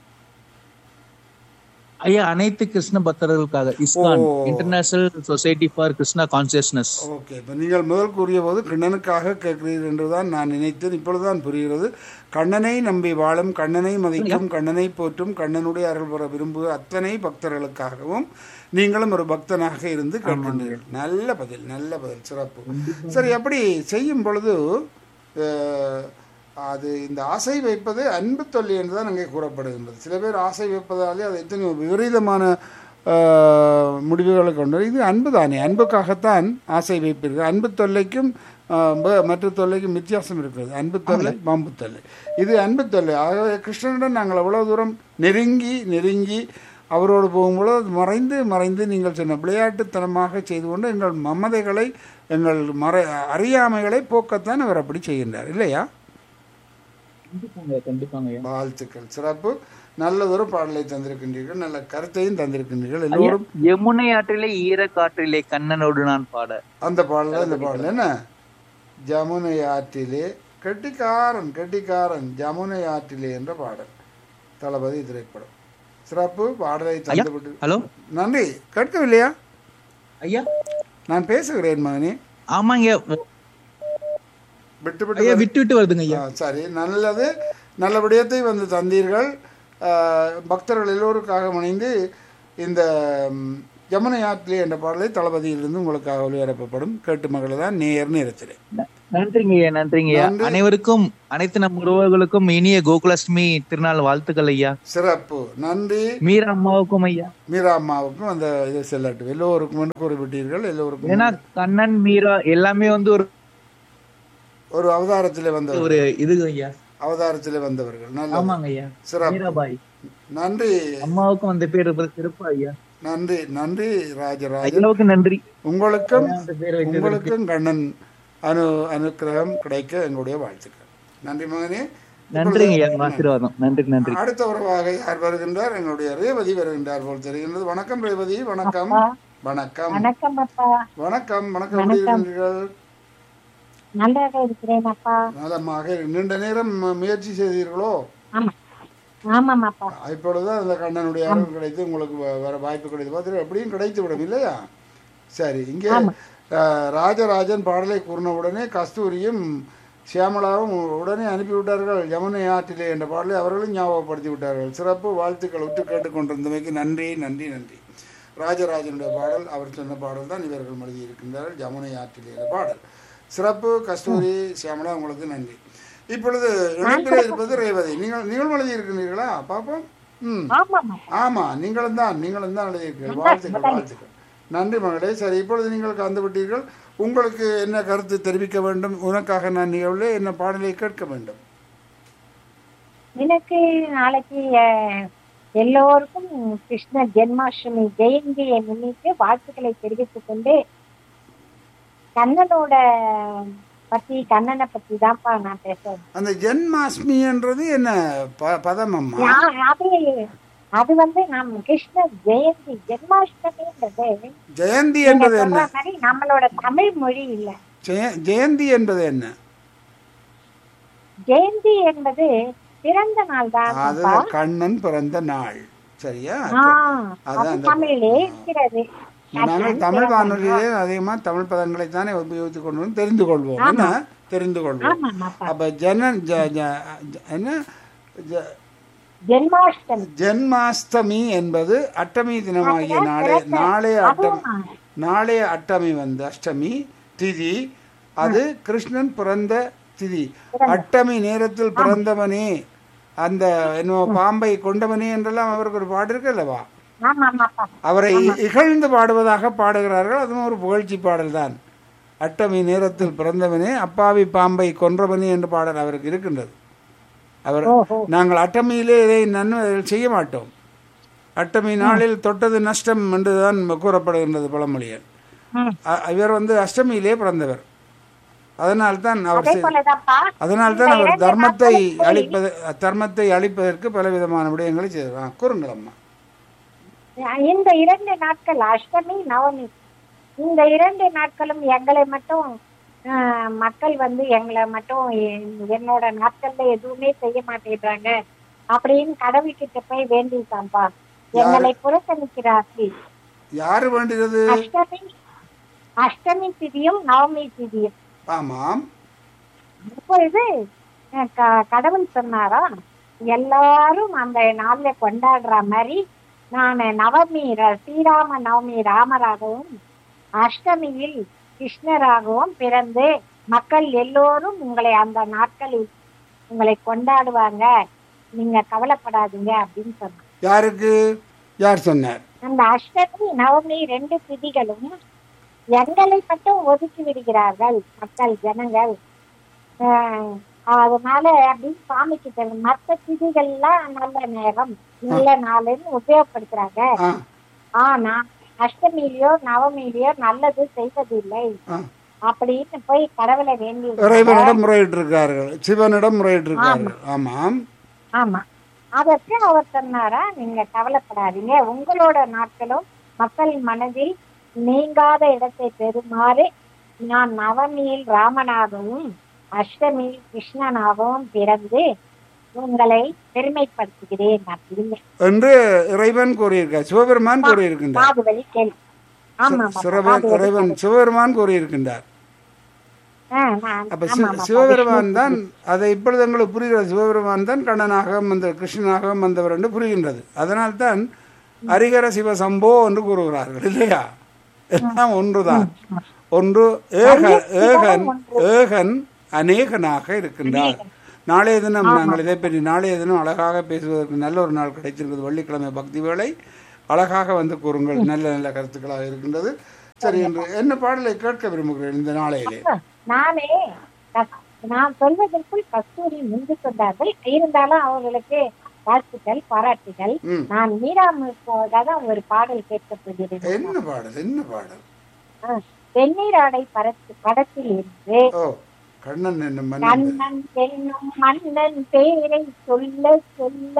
ஐயா அனைத்து கிருஷ்ண பக்தர்களுக்காக இஸ்கான் ஓ. International society for Krishna consciousness okay இப்போ நீங்கள் முதல் கூறிய போது கண்ணனுக்காக கேட்கிறீர்கள் என்றுதான் நான் நினைத்தேன் இப்பொழுதுதான் புரிகிறது கண்ணனை நம்பி வாழும் கண்ணனை மதிக்கும் கண்ணனை போற்றும் கண்ணனுடைய அருள் பெற விரும்புகிற அத்தனை பக்தர்களுக்காகவும் நீங்களும் ஒரு பக்தனாக இருந்து கேட்கின்றீர்கள் நல்ல பதில் நல்ல பதில் சிறப்பு சரி அப்படி செய்யும் பொழுது அஹ், அது இந்த ஆசை வைப்பது அன்பு தொல்லை என்று தான் அங்கே கூறப்படுகின்றது சில பேர் ஆசை வைப்பதாலே அது எத்தனை விபரீதமான ஆஹ், முடிவுகளை கொண்டு இது அன்பு தானே அன்புக்காகத்தான் ஆசை வைப்பீர்கள் அன்பு தொல்லைக்கும் ஆஹ், ப- மற்ற தொல்லைக்கும் வித்தியாசம் இருக்கிறது அன்பு தொல்லை பாம்பு தொல்லை இது அன்பு தொல்லை ஆகவே கிருஷ்ணனுடன் நாங்கள் அவ்வளோ தூரம் நெருங்கி நெருங்கி அவரோடு போகும்பொழுது அது மறைந்து மறைந்து நீங்கள் சொன்ன விளையாட்டுத்தனமாக செய்து கொண்டு எங்கள் மமதைகளை எங்கள் மறை அறியாமைகளை போக்கத்தான் அவர் அப்படி செய்கின்றார் இல்லையா கண்டிப்பாங்க கண்டிப்பாங்க ஐயா வாழ்த்துக்கள் சிறப்பு நல்லதொரு பாடலை தந்திருக்கின்றீர்கள் நல்ல கருத்தையும் தந்திருக்கின்றீர்கள் எல்லோரும் யமுனை ஆற்றிலே ஈர காற்றிலே கண்ணனோடு நான் பாட அந்த பாடல இந்த பாடல் என்ன ஜமுனை ஆற்றிலே கெட்டிக்காரன் கெட்டிக்காரன் ஜமுனை ஆற்றிலே என்ற பாடல் தளபதி திரைப்படம் சிறப்பு பாடலை தந்துவிட்டு ஹலோ நன்றி கேட்கவில்லையா ஐயா நான் பேசுகிறேன் மகனே ஆமாங்க விட்டு விட்டு ஐயா விட்டு விட்டு வருதுங்க ஐயா ஆ, சரி நல்லது நல்ல விடயத்தை வந்து தந்தீர்கள் ஆ, பக்தர்கள் எல்லோருக்காக இணைந்து இந்த ம், யமுனை ஆற்றிலே என்ற பாடலை தளபதியிலிருந்து உங்களுக்காக ஒளிபரப்பப்படும் கேட்டு மகள் தான் நேர் நேரத்திலே நன்றிங்க ஐயா நன்றிங்க ஐயா நன்றி. அனைவருக்கும் அனைத்து நம் உறவுகளுக்கும் இனிய கோகுலஷ்மி திருநாள் வாழ்த்துக்கள் ஐயா சிறப்பு நன்றி மீரா அம்மாவுக்கும் ஐயா மீரா அம்மாவுக்கும் அந்த இது செல்லட்டும் எல்லோருக்கும் என்று குறிப்பிட்டீர்கள் எல்லோருக்கும் ஏன்னா கண்ணன் மீரா எல்லாமே வந்து ஒரு ஒரு அவதாரத்திலே வந்தவர்கள் ஒரு இது ஐயா அவதாரத்திலே வந்தவர்கள் நல்லது ஆமாங்க ஐயா சிறப்பு மீராபாய் நன்றி அம்மாவுக்கும் அந்த பேர் இருப்பது சிறப்பு ஐயா நன்றி நன்றி ராஜராஜன் ஐயாவுக்கு நன்றி உங்களுக்கும் அந்த பேர் வைத்தது உங்களுக்கும் கண்ணன் அனு அனுக்கிரகம் கிடைக்க எங்களுடைய வாழ்த்துக்கள் நன்றி மகனே நன்றிங்க ஐயா உங்க ஆசீர்வாதம் நன்றி நன்றி அடுத்த உறவாக யார் வருகின்றார் எங்களுடைய ரேவதி வருகின்றார் போல் தெரிகின்றது வணக்கம் ரேவதி வணக்கம் வணக்கம் வணக்கம் அப்பா வணக்கம் வணக்கம் எப்படி இருக்கின்றீர்கள் நன்றாக இருக்கிறேன் அப்பா நலமாக நீண்ட நேரம் மு- முயற்சி செய்தீர்களோ ஆமா ஆமாம் அப்பா இப்பொழுது அந்த கண்ணனுடைய அருள் கிடைத்து உங்களுக்கு வ- வர வாய்ப்பு கிடைத்து பார்த்து எப்படியும் கிடைத்து விடும் இல்லையா சரி இங்கே அஹ், ராஜராஜன் பாடலை கூறின உடனே கஸ்தூரியும் சியாமளாவும் உடனே அனுப்பிவிட்டார்கள் யமுனை ஆற்றிலே என்ற பாடலை அவர்களும் ஞாபகப்படுத்தி விட்டார்கள் சிறப்பு வாழ்த்துக்கள் உற்று கேட்டுக்கொண்டிருந்தமைக்கு நன்றி நன்றி நன்றி ராஜராஜனுடைய பாடல் அவர் சொன்ன பாடல் தான் இவர்கள் எழுதி இருக்கின்றார்கள் யமுனை ஆற்றிலே என்ற பாடல் சிறப்பு கஸ்தூரி சியாமளா உங்களுக்கு நன்றி இப்பொழுது இணைப்பில் இருப்பது ரேவதி நீங்கள் நீங்கள் எழுதி இருக்கின்றீர்களா பாப்போம் ம் ஆமாம் அப்பா ஆமா நீங்களும் தான் நீங்களும் தான் எழுதியிருக்கீர்கள் வாழ்த்துக்கள் வாழ்த்துக்கள் நன்றி மகளே சரி இப்பொழுது நீங்கள் கலந்து விட்டீர்கள் உங்களுக்கு என்ன கருத்து தெரிவிக்க வேண்டும் உனக்காக நான் நிகழ்வில் என்ன பாடலை கேட்க வேண்டும் எனக்கு நாளைக்கு அஹ், எல்லோருக்கும் கிருஷ்ண ஜென்மாஷ்டமி ஜெயந்தியை முன்னிட்டு வாழ்த்துக்களை தெரிவித்துக் கொண்டு கண்ணனோட பத்தி கண்ணனை பத்தி தான்ப்பா நான் பேசுறேன் அந்த ஜென்மாஷ்மின்றது என்ன ப பதம் அம்மா யா- அது அது வந்து நம் கிருஷ்ண ஜெயந்தி ஜென்மாஷ்டமின்றது ஜெயந்தி நீங்க என்பது என்ன சொல்ற மாதிரி நம்மளோட தமிழ் மொழி இல்ல ஜெய- ஜெயந்தி என்பது என்ன ஜெயந்தி என்பது பிறந்த நாள் அது தான் கண்ணன் பிறந்த நாள் சரியா ஆஹ் அதான் அது அந்த- தமிழிலே இருக்கிறது நாங்கள் தமிழ் வானொலியிலே அதிகமாக தமிழ் பதங்களை தானே உபயோகித்துக் கொண்டு வந்து தெரிந்து கொள்வோம் என்ன தெரிந்து கொள்வோம் ஆமாம் அப்பா அப்ப ஜன ஜ- ஜ- ஜ- என்ன ஜ- ஜென்மாஷ்டமி ஜென்மாஷ்டமி என்பது அட்டமி தினமாகிய நாளே நாளைய அட்டம் அதுவும் நாளைய அட்டமி வந்து அஷ்டமி திதி அது கிருஷ்ணன் பிறந்த திதி அட்டமி நேரத்தில் பிறந்தவனே அந்த என்ன பாம்பை கொண்டவனே என்றெல்லாம் அவருக்கு ஒரு பாடு இருக்கு அல்லவா ஆமாம் அப்பா அவரை இகழ்ந்து பாடுவதாக பாடுகிறார்கள் அதுவும் ஒரு புகழ்ச்சி பாடல் தான் அட்டமி நேரத்தில் பிறந்தவனே அப்பாவி பாம்பை கொன்றவனே என்று பாடல் அவருக்கு இருக்கின்றது அவர் ஓஹோ நாங்கள் அட்டமியிலே இதை நன்மை செய்ய மாட்டோம் அட்டமி நாளில் தொட்டது நஷ்டம் என்றுதான் கூறப்படுகின்றது பழமொழியல் ம். அ- இவர் வந்து அஷ்டமியிலே பிறந்தவர் அதனால்தான் அவர் அதே செய்- போலதான்ப்பா அதனால்தான் அவர் தர்மத்தை அழிப்பது தர்மத்தை அழிப்பதற்கு பல விதமான விடயங்களை செய்தார் கூறுங்கள் அம்மா இந்த இரண்டு நாட்கள் அஷ்டமி நவமி இந்த இரண்டு நாட்களும் எங்களை மட்டும் ஆஹ், மக்கள் வந்து எங்களை மட்டும் என்- என்னோட நாட்கள்ல எதுவுமே செய்ய மாட்டேன்றாங்க அப்படின்னு கடவுள்கிட்ட போய் வேண்டியிருக்காம்பா எங்களை புறக்கணிக்கிறார்கள் யாரு வேண்டியது அஷ்டமி அஷ்டமி திதியும் நவமி திதியும் ஆமாம் அப்பொழுது அஹ், க- கடவுள் சொன்னாரா எல்லாரும் அந்த நாள்ல கொண்டாடுற மாதிரி நான் நவமி ர- ஸ்ரீராம நவமி ராமராகவும் அஷ்டமியில் கிருஷ்ணராகவும் பிறந்து மக்கள் எல்லோரும் உங்களை அந்த நாட்களில் உங்களை கொண்டாடுவாங்க நீங்க கவலைப்படாதீங்க அப்படின்னு சொன்னாங்க யாருக்கு யார் சொன்னார் அந்த அஷ்டமி நவமி ரெண்டு திதிகளும் எங்களை மட்டும் ஒதுக்கி விடுகிறார்கள் மக்கள் ஜனங்கள் ஆஹ் அதனால அப்படின்னு சுவாமி கிட்ட மற்ற திதிகள்லாம் நல்ல நேரம் நல்ல நாளுன்னு உபயோகப்படுத்துறாங்க ஆ ஆனா அஷ்டமியிலயோ நவமியிலயோ நல்லது செய்வதில்லை ஆ. அப்படின்னு போய் கடவுளை வேண்டி இறைவனிடம் முறையிட்டிருக்கார்கள் சிவனிடம் முறையிட்டிருக்கார்கள் ஆமாம் ஆமா அதற்கு அவர் சொன்னாரா நீங்க கவலைப்படாதீங்க உங்களோட நாட்களும் மக்கள் மனதில் நீங்காத இடத்தை பெறுமாறு நான் நவமியில் ராமனாகவும் அஷ்டமியில் கிருஷ்ணனாகவும் பிறந்து உங்களை பெருமைப்படுத்துகிறேன் அப்படின்னு என்று இறைவன் கூறியிருக்கார் சிவபெருமான் கூறியிருக்கின்றார் காது வழி கேள்வி ஆமா ஆமா, சிறவன் காது வலி இறைவன் சிவபெருமான் கூறியிருக்கின்றார் ஆ, நான்- அப்ப ஆமா, சி- ஆமா, சிவபெருமான் தான் அதை இப்பொழுது எங்களுக்கு புரிகிறது சிவபெருமான் தான் கண்ணனாக வந்த கிருஷ்ணனாக வந்தவர் என்று புரிகின்றது அதனால்தான் ஹரிகர சிவசம்போ என்று கூறுகிறார்கள் இல்லையா எல்லாம் ஒன்றுதான் ஒன்று ஏக ஏகன் ஏகன் அநேகனாக இருக்கின்றார் நாளைய தினம் நாங்கள் இதை பற்றி நாளைய தினம் அழகாக பேசுவதற்கு நல்ல ஒரு நாள் கிடைத்திருக்கிறது வெள்ளிக்கிழமை பக்தி வேளை அழகாக வந்து கூறுங்கள் நல்ல நல்ல கருத்துக்களாக இருக்கின்றது சரி என்று என்ன பாடலை கேட்க விரும்புகிறேன் இந்த நாளையிலே நானே கஸ்- நான் சொல்வதற்குள் கஸ்தூரி முந்து சொன்னார்கள் இருந்தாலும் அவர்களுக்கு வாழ்த்துக்கள் பாராட்டுகள் ம் நான் மீராமுக்காக தான் ஒரு பாடல் கேட்கப் போகிறேன் என்ன பாடல் என்ன பாடல் ஆ, வெந்நீர் ஆடை படத்து படத்தில் இருந்து ஓ கண்ணன் என்னும் மன்னன் கண்ணன் என்னும் மன்னன் பேரை சொல்ல சொல்ல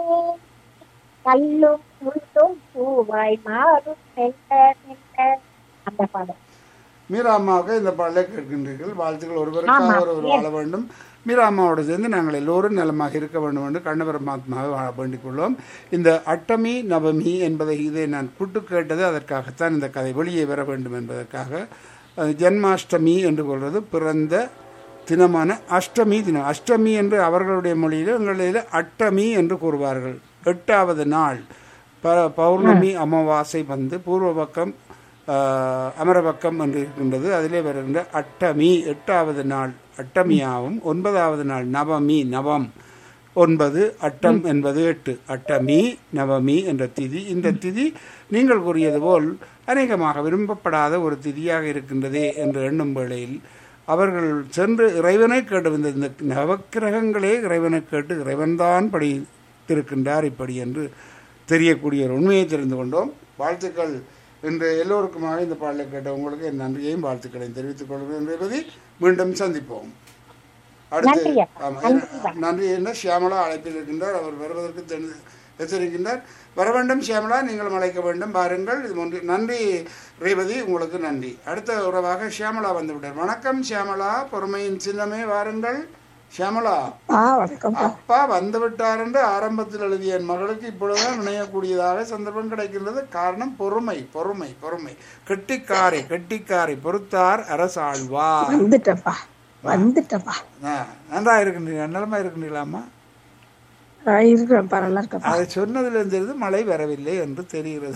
கல்லும் முள்ளும் பூவாய் மாறும் மெல்ல மெல்ல அந்த பாடல் மீரா அம்மாவுக்கு இந்த பாடலை கேட்கின்றீர்கள் வாழ்த்துக்கள் ஒருவருக்காக ஆமா. ஒருவர் வாழ வேண்டும் மீரா அம்மாவோடு சேர்ந்து நாங்கள் எல்லோரும் நலமாக இருக்க வேண்டும் என்று கண்ண பரமாத்மாவை வாழ வேண்டிக் கொள்வோம் இந்த அட்டமி நவமி என்பதை இதை நான் புட்டு கேட்டது அதற்காகத்தான் இந்த கதை வெளியே வர வேண்டும் என்பதற்காக அது ஜென்மாஷ்டமி என்று கொள்வது பிறந்த தினமான அஷ்டமி தினம் அஷ்டமி என்று அவர்களுடைய மொழியில் எங்களில் அட்டமி என்று கூறுவார்கள் எட்டாவது நாள் ப பௌர்ணமி அமாவாசை வந்து பூர்வ பக்கம் ஆஹ், அமரபக்கம் என்று இருக்கின்றது அதிலே வருகின்ற அட்டமி எட்டாவது நாள் அட்டமியாவும் ஒன்பதாவது நாள் நவமி நவம் ஒன்பது அட்டம் என்பது எட்டு அட்டமி நவமி என்ற திதி இந்த திதி நீங்கள் கூறியது போல் அநேகமாக விரும்பப்படாத ஒரு திதியாக இருக்கின்றதே என்று எண்ணும் வேளையில் அவர்கள் சென்று இறைவனை கேட்டு இந்த இந்த நவக்கிரகங்களே இறைவனை கேட்டு இறைவன்தான் படித்திருக்கின்றார் இப்படி என்று தெரியக்கூடிய ஒரு உண்மையை தெரிந்து கொண்டோம் வாழ்த்துக்கள் இன்று எல்லோருக்குமாக இந்த பாடலை கேட்ட உங்களுக்கு என் நன்றியையும் வாழ்த்துக்களையும் தெரிவித்துக் கொள்கிறேன் என்பதை மீண்டும் சந்திப்போம் அடுத்து நன்றி அப்பா. ஆமா, என்ன- நன்றி என்ன ஷியாமலா அழைப்பில் இருக்கின்றார் அவர் வருவதற்கு தெரி- எச்சரிக்கின்றார் வர வேண்டும் ஷியாமலா நீங்களும் அழைக்க வேண்டும் பாருங்கள் இது ஒன்று நன்றி ரேவதி உங்களுக்கு நன்றி அடுத்த உறவாக ஷியாமலா வந்து விட்டார் வணக்கம் ஷியாமலா பொறுமையின் சின்னமே வாருங்கள் ஷியாமலா ஆ வணக்கம் அப்பா வந்து விட்டார் என்று ஆரம்பத்தில் எழுதிய என் மகளுக்கு இப்பொழுதுதான் நினையக்கூடியதாக சந்தர்ப்பம் கிடைக்கின்றது காரணம் பொறுமை பொறுமை பொறுமை கெட்டிக்காரை கெட்டிக்காரை பொறுத்தார் அரசாழ்வார் வந்துட்டப்பா வந்துட்டப்பா ஆ, நன்றா இருக்கின்றீங்க நலமா இருக்கின்றீங்களாம்மா நான் இருக்கிறேன்ப்பா நல்லா இருக்கப்பா அதை சொன்னதிலிருந்து இருந்து மழை வரவில்லை என்று தெரிகிறது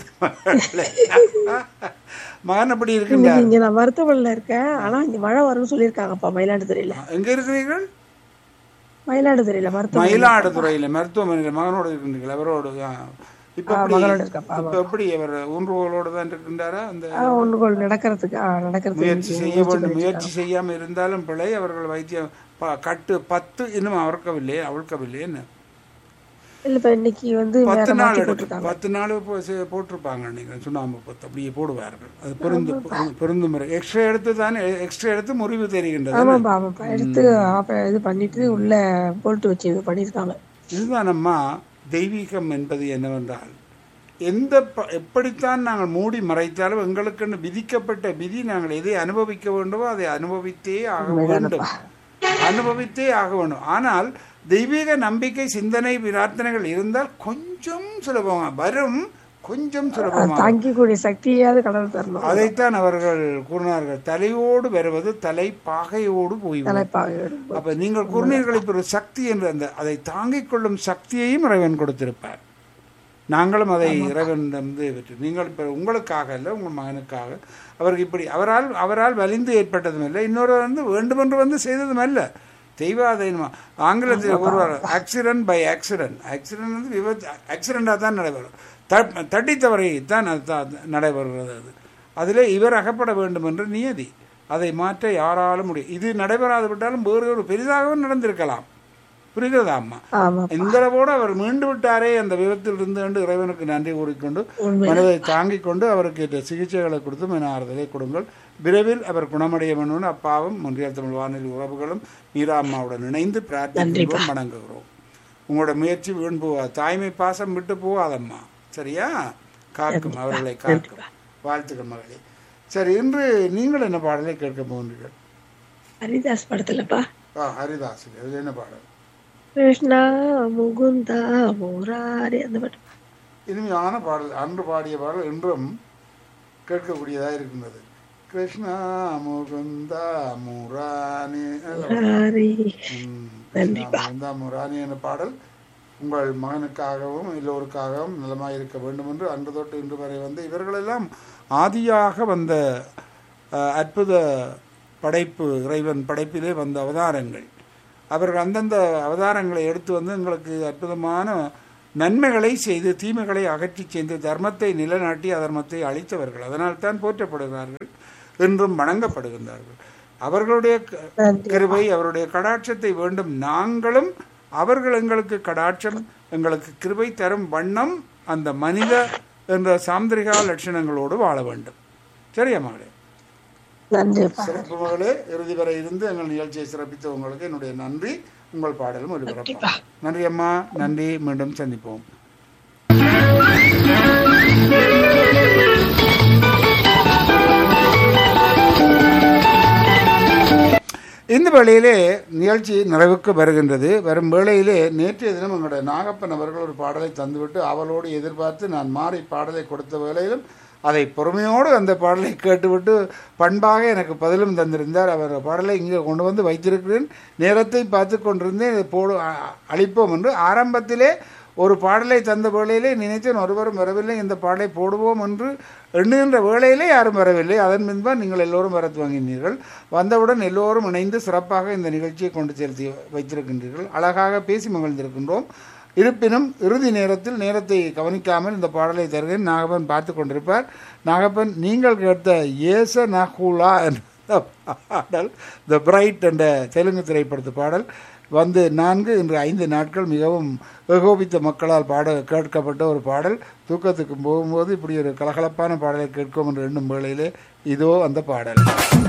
மகன் அப்படி இன்னைக்கு இருக்கின்றார் இங்க நான் மருத்துவமனையில இருக்கேன் ஆனா இங்க மழை வரும்னு சொல்லியிருக்காங்கப்பா மயிலாடுதுறையில எங்க இருக்கிறீர்கள் மயிலாடுதுறையில மருத்துவமனை மயிலாடுதுறையில் மருத்துவமனையில் மகனோடு இருக்கின்றீர்கள் அவரோடு ஆ. இப்ப ஆ, எப்படி மகளோட இருக்கப்பா, இப்ப எப்படி அவர் ஊன்றுகோலோடு தான் இருக்கின்றாரா அந்த ஒன்றுகோள் நடக்கிறதுக்கு ஆ, நடக்கிறதுக்கு முயற்சி இன்னைக்கு செய்ய வேண்டும் பண்ணிட்டு முயற்சி செய்யாம இருந்தாலும் பிழை அவர்கள் வைத்தியம் ப- கட்டு பத்து இன்னும் அவர்க்கவில்லை அவிழ்க்கவில்லை என்ன இல்லப்பா இன்னைக்கு வந்து பத்து வேற நாள் மாத்தி எடுக்கும் போட்டிருக்காங்க பத்து நாள் போ- செ- போட்டிருப்பாங்க நீங்கள் சுண்ணாம்பு பத்து அப்படியே போடுவார்கள் அது பொருந்து பொருந்து முறை எக்ஸ்ட்ரா எடுத்து தானே எக்ஸ்ட்ரா எடுத்து முறிவு தெரிகின்றது ஆமாப்பா ஆமாப்பா எடுத்து ஆப்ப இது பண்ணிட்டு உள்ள போல்ட்டு வச்சு இது பண்ணியிருக்காங்க இதுதான் அம்மா தெய்வீகம் என்பது என்னவென்றால் எந்த ப- எப்படித்தான் நாங்கள் மூடி மறைத்தாலும் எங்களுக்கென்று விதிக்கப்பட்ட விதி நாங்கள் எதை அனுபவிக்க வேண்டுமோ அதை அனுபவித்தே ஆக வேண்டும் அனுபவித்தே ஆக வேண்டும் ஆனால் தெய்வீக நம்பிக்கை சிந்தனை பிரார்த்தனைகள் இருந்தால் கொஞ்சம் சுலபமாக வரும் கொஞ்சம் சுலபமாக தாங்கிக்கூடிய சக்தியாவது கடவுள் தரணும் அதைத்தான் அவர்கள் கூறினார்கள் தலையோடு வருவது தலை பாகையோடு போய்விடும் தலைப்பாக அப்ப நீங்கள் கூறினீர்கள் இப்ப ஒரு சக்தி என்று அந்த அதை தாங்கிக் கொள்ளும் சக்தியையும் இறைவன் கொடுத்திருப்பார் நாங்களும் அதை இறைவன் வந்து பெற்று நீங்கள் இப்போ உங்களுக்காக இல்லை உங்கள் மகனுக்காக அவருக்கு இப்படி அவரால் அவரால் வலிந்து ஏற்பட்டதும் இல்லை இன்னொரு வந்து வேண்டுமென்று வந்து செய்ததும் அல்ல தெய்வாதீனமா ஆங்கிலத்தில் ஒருவர் ஆக்சிடென்ட் பை ஆக்சிடென்ட் ஆக்சிடென்ட் வந்து விபத்து ஆக்சிடெண்டாக தான் நடைபெறும் த தட்டி தவறி தான் அது தான் நடைபெறுகிறது அது அதிலே இவர் அகப்பட வேண்டும் என்று நியதி அதை மாற்ற யாராலும் முடியும் இது நடைபெறாது விட்டாலும் வேறு ஒரு பெரிதாகவும் நடந்திருக்கலாம் புரிகிறதா அம்மா ஆமா இந்தளவோடு அவர் மீண்டு விட்டாரே அந்த விபத்தில் இருந்து கொண்டு இறைவனுக்கு நன்றி கூறிக்கொண்டு மனதை தாங்கிக் கொண்டு அவருக்கு ஏற்ற சிகிச்சைகளை கொடுத்து மன ஆறுதலை கொடுங்கள் விரைவில் அவர் குணமடைய வேணும்னு அப்பாவும் முன்றியல் தமிழ் வானொலி உறவுகளும் மீரா அம்மாவுடன் இணைந்து பிரார்த்திக்கிறோம் வணங்குகிறோம் உங்களோட முயற்சி வீண் போகாது தாய்மை பாசம் விட்டு போகாதம்மா சரியா காக்கும் அவர்களை காக்கும் வாழ்த்துக்கள் மகளே சரி இன்று நீங்கள் என்ன பாடலை கேட்க போகிறீர்கள் ஹரிதாஸ் படத்துலப்பா ஆ ஹரிதாஸ் இது என்ன பாடல் கிருஷ்ணா முகுந்தா முராரி அந்த பாட்டு இனிமையான பாடல் அன்று பாடிய பாடல் இன்றும் கேட்கக்கூடியதாக இருக்கின்றது கிருஷ்ணா முகுந்தா முரானி முராரி ம், கிருஷ்ணா முகுந்தா முரானி என்ற பாடல் உங்கள் மகனுக்காகவும் எல்லோருக்காகவும் நலமாய் இருக்க வேண்டும் என்று அன்று தொட்டு இன்று வரை வந்து இவர்களெல்லாம் ஆதியாக வந்த அஹ், அற்புத படைப்பு இறைவன் படைப்பிலே வந்த அவதாரங்கள் அவர்கள் அந்தந்த அவதாரங்களை எடுத்து வந்து எங்களுக்கு அற்புதமான நன்மைகளை செய்து தீமைகளை அகற்றி செய்து தர்மத்தை நிலைநாட்டி அதர்மத்தை அழித்தவர்கள் அதனால் தான் போற்றப்படுகிறார்கள் என்றும் வணங்கப்படுகின்றார்கள் அவர்களுடைய க- நன்றி. கிருபை அவருடைய கடாட்சத்தை வேண்டும் நாங்களும் அவர்கள் எங்களுக்கு கடாட்சம் எங்களுக்கு கிருபை தரும் வண்ணம் அந்த மனித என்ற சாந்திரிகா லட்சணங்களோடு வாழ வேண்டும் சரியா மகளே நன்றிப்பா சிறப்பு மகளே இறுதி வரை இருந்து எங்கள் நிகழ்ச்சியை சிறப்பித்த உங்களுக்கு என்னுடைய நன்றி உங்கள் பாடலும் ஒலிபரப்பு நன்றி அம்மா நன்றி மீண்டும் சந்திப்போம் இந்த வேளையிலே நிகழ்ச்சி நிறைவுக்கு வருகின்றது வரும் வேளையிலே நேற்றைய தினம் எங்களுடைய நாகப்பன் அவர்கள் ஒரு பாடலை தந்துவிட்டு அவளோடு எதிர்பார்த்து நான் மாறி பாடலை கொடுத்த வேளையிலும் அதை பொறுமையோடு அந்த பாடலை கேட்டுவிட்டு பண்பாக எனக்கு பதிலும் தந்திருந்தார் அவர் பாடலை இங்கே கொண்டு வந்து வைத்திருக்கிறேன் நேரத்தை பார்த்து கொண்டிருந்தேன் இதை போடு அ- அளிப்போம் என்று ஆரம்பத்திலே ஒரு பாடலை தந்த வேளையிலே நினைத்தேன் ஒருவரும் வரவில்லை இந்த பாடலை போடுவோம் என்று எண்ணுகின்ற வேளையிலே யாரும் வரவில்லை அதன் பின்பாக நீங்கள் எல்லோரும் வர துவங்கினீர்கள் வந்தவுடன் எல்லோரும் இணைந்து சிறப்பாக இந்த நிகழ்ச்சியை கொண்டு செலுத்தி வைத்திருக்கின்றீர்கள் அழகாக பேசி மகிழ்ந்திருக்கின்றோம் இருப்பினும் இறுதி நேரத்தில் நேரத்தை கவனிக்காமல் இந்த பாடலை தருகிறேன் நாகப்பன் பார்த்து கொண்டிருப்பார் நாகப்பன் நீங்கள் கேட்ட ஏச நகுலா என்ற பாடல் த பிரைட் என்ற தெலுங்கு திரைப்படத்து பாடல் வந்து நான்கு இன்று ஐந்து நாட்கள் மிகவும் ஏகோபித்த மக்களால் பாட கேட்கப்பட்ட ஒரு பாடல் தூக்கத்துக்கு போகும்போது இப்படி ஒரு கலகலப்பான பாடலை கேட்கும் என்று எண்ணும் வேளையிலே இதோ அந்த பாடல்